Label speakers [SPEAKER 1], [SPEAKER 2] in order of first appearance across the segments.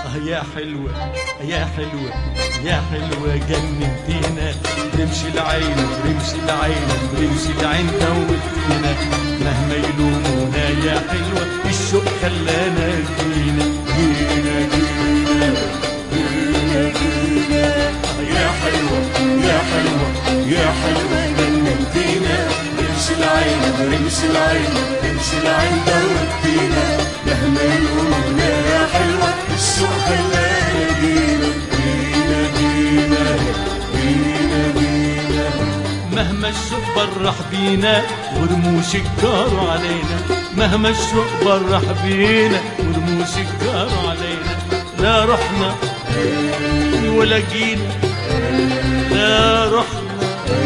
[SPEAKER 1] آه يا حلوة يا حلوة يا حلوة جننتينا رمش العين رمش العين رمش العين دوتينا مهما يلومونا يا حلوة الشوق خلانا جينا جينا جينا جينا جينا آه يا حلوة يا حلوة يا حلوة جننتينا رمش العين رمش العين رمش العين دوتينا مهما يلومونا يا حلوة الشوق خلانا جينا جينا جينا جينا جينا مهما الشوق برح بينا ورموش الجار علينا مهما الشوق برح بينا ورموش الجار علينا لا رحنا ولا جينا لا رحنا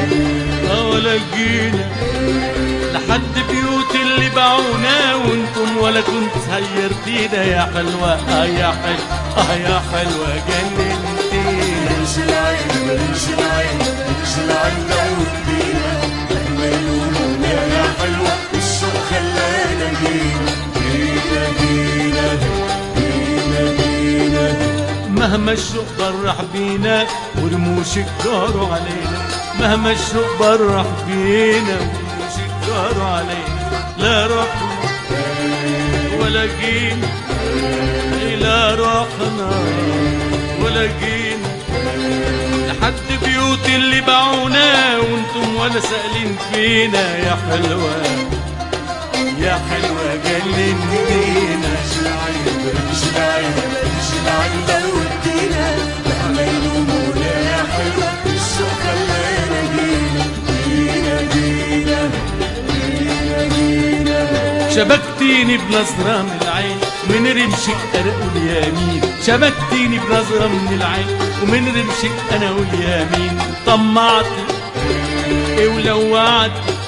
[SPEAKER 1] ولا جينا لحد بيوت اللي باعونا وانتم ولا كنت سيرتينا يا حلوة اه يا حلوة اه يا حلوة جننتينا
[SPEAKER 2] رمش العين رمش العين رمش العين دوتينا مهما يلومونا يا حلوة الشوق خلانا جينا جينا جينا جينا جينا
[SPEAKER 1] مهما الشوق برح بينا ورموش الجار علينا مهما الشوق برح بينا ورموش الجار علينا لا رحنا ولا جينا لا رحنا ولا جينا لحد بيوت اللي باعونا وانتم ولا سائلين فينا يا حلوة يا حلوة جننتينا
[SPEAKER 2] رمش العين رمش العين رمش العين دوتينا مهما يلومونا يا حلوة الشوق خلانا جينا جينا جينا جينا جينا
[SPEAKER 1] شبكتيني بنظرة من العين من رمشك أنا واليمين شبكتيني بنظرة من العين ومن رمشك أنا واليمين طمعتي إيه ولوعت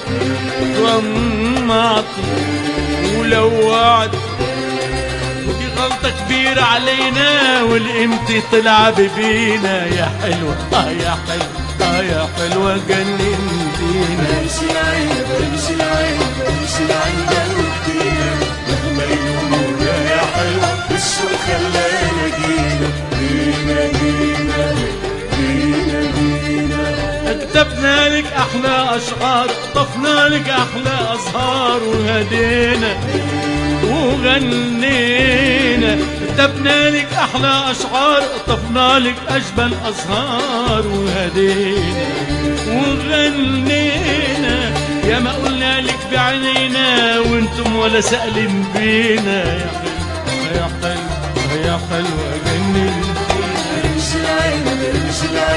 [SPEAKER 1] طمعتي ولوعت دي غلطة كبيرة علينا والقيمتي طلع ببينا يا حلوة آه يا حلوة آه يا حلوة جننتينا
[SPEAKER 2] رمش العين رمش العين رمش العين دوتينا مهما يلومونا يا حلوة الشوق خلانا جينا جينا جينا جينا جينا
[SPEAKER 1] كتبنا لك احلى اشعار طفنا لك احلى ازهار وهدينا وغنينا كتبنا لك احلى اشعار طفنا لك اجمل ازهار وهدينا وغنينا يا ما قلنا لك بعينينا وانتم ولا سألين بينا يا حلوة يا حلوة يا حلوة جننتينا
[SPEAKER 2] رمش العين رمش العين